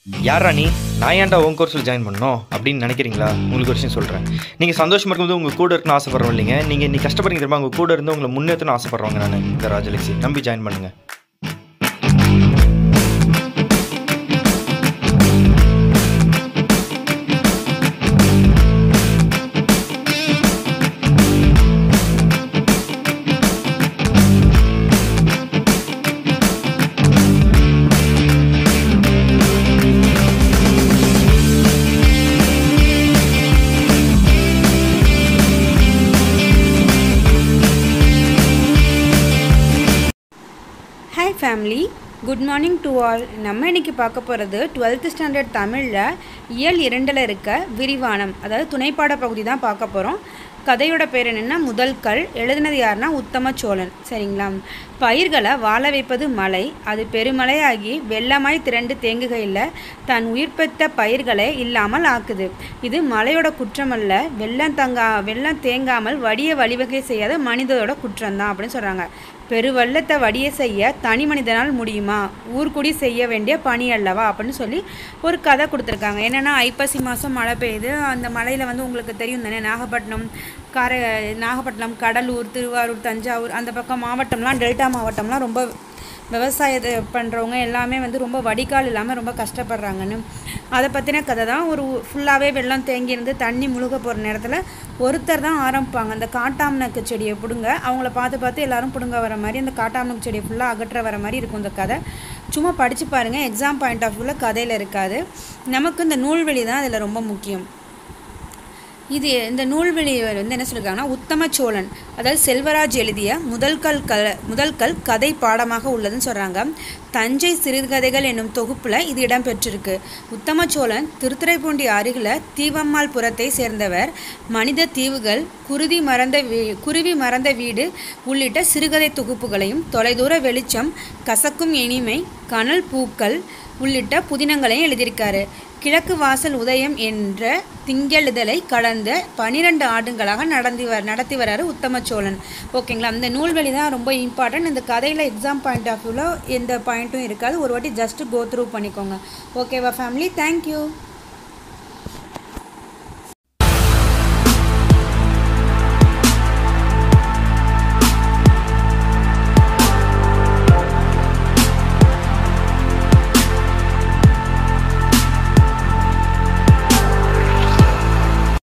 யாரா நீ நான் ஏன்டா உன் கோர்ஸில் ஜாயின் பண்ணணும் அப்படின்னு நினைக்கிறீங்களா உங்களுக்கு ஒரு விஷயம் சொல்கிறேன் நீங்கள் சந்தோஷமாக இருக்கும்போது உங்கள் கூட இருக்கணும்னு ஆசைப்படுறோம் இல்லைங்க நீங்கள் இன்னைக்கு கஷ்டப்படுறீங்க தெரியுமா உங்கள் கூட இருந்து உங்களை முன்னேற்றணும் ஆசைப்படுறவங்க நான் இந்த ராஜலட்சுமி நம்பி ஜாயின் பண்ணுங்கள் hi family good morning to all நம்ம இன்னைக்கு பார்க்க போகிறது டுவெல்த்து ஸ்டாண்டர்ட் தமிழில் இயல் இரண்டில் இருக்க விரிவானம் அதாவது துணைப்பாட பகுதி தான் பார்க்க போகிறோம் கதையோட பேர் என்னென்னா முதல் கல் எழுதினது யாருன்னா உத்தம சோழன் சரிங்களா பயிர்களை வாழ வைப்பது மலை அது பெருமழையாகி வெள்ளமாய் திரண்டு தேங்குகையில் தன் உயிர் பெற்ற பயிர்களை இல்லாமல் ஆக்குது இது மலையோட குற்றமல்ல வெள்ளம் தங்கா வெள்ளம் தேங்காமல் வடிய வழிவகை செய்யாத மனிதரோட குற்றம்தான் அப்படின்னு சொல்கிறாங்க பெருவெள்ளத்தை வடிய செய்ய தனி மனிதனால் முடியுமா ஊர்க்குடி செய்ய வேண்டிய பணி அல்லவா அப்படின்னு சொல்லி ஒரு கதை கொடுத்துருக்காங்க என்னென்னா ஐப்பசி மாதம் மழை பெய்யுது அந்த மலையில் வந்து உங்களுக்கு தெரியும் தானே நாகப்பட்டினம் காரை நாகப்பட்டினம் கடலூர் திருவாரூர் தஞ்சாவூர் அந்த பக்கம் மாவட்டம்லாம் டெல்டா மாவட்டம்லாம் ரொம்ப விவசாயத்தை பண்ணுறவங்க எல்லாமே வந்து ரொம்ப வடிகால் இல்லாமல் ரொம்ப கஷ்டப்படுறாங்கன்னு அதை பற்றின கதை தான் ஒரு ஃபுல்லாகவே வெள்ளம் தேங்கி இருந்து தண்ணி முழுக போகிற நேரத்தில் ஒருத்தர் தான் ஆரம்பிப்பாங்க அந்த காட்டாமணக்கு செடியை பிடுங்க அவங்கள பார்த்து பார்த்து எல்லாரும் பிடுங்க வர மாதிரி அந்த காட்டாமணக்கு செடியை ஃபுல்லாக அகற்ற வர மாதிரி இருக்கும் இந்த கதை சும்மா படித்து பாருங்கள் எக்ஸாம் பாயிண்ட் ஆஃப் வியூவில் கதையில் இருக்காது நமக்கு இந்த நூல்வெளி தான் அதில் ரொம்ப முக்கியம் இது இந்த நூல்வெளி வந்து என்ன சொல்லியிருக்காங்கன்னா உத்தம சோழன் அதாவது செல்வராஜ் எழுதிய முதல் கல் க முதல் கல் கதை பாடமாக உள்ளதுன்னு சொல்கிறாங்க தஞ்சை சிறுகதைகள் என்னும் தொகுப்பில் இது இடம்பெற்றிருக்கு உத்தம சோழன் திருத்துறைப்பூண்டி அருகில் தீவம்மாள் புறத்தை சேர்ந்தவர் மனித தீவுகள் குருதி மறந்த வீ குருவி மறந்த வீடு உள்ளிட்ட சிறுகதை தொகுப்புகளையும் தொலைதூர வெளிச்சம் கசக்கும் இனிமை கனல் பூக்கள் உள்ளிட்ட புதினங்களையும் எழுதியிருக்காரு கிழக்கு வாசல் உதயம் என்ற திங்களெழுதலை கடந்த பனிரெண்டு ஆண்டுகளாக நடத்தி வ நடத்தி வராரு உத்தம சோழன் ஓகேங்களா இந்த நூல்வெளி தான் ரொம்ப இம்பார்ட்டன்ட் இந்த கதையில் எக்ஸாம் பாயிண்ட் ஆஃப் வியூவில் எந்த பாயிண்ட்டும் இருக்காது ஒரு வாட்டி ஜஸ்ட் கோ த்ரூ பண்ணிக்கோங்க ஓகேவா ஃபேமிலி தேங்க்யூ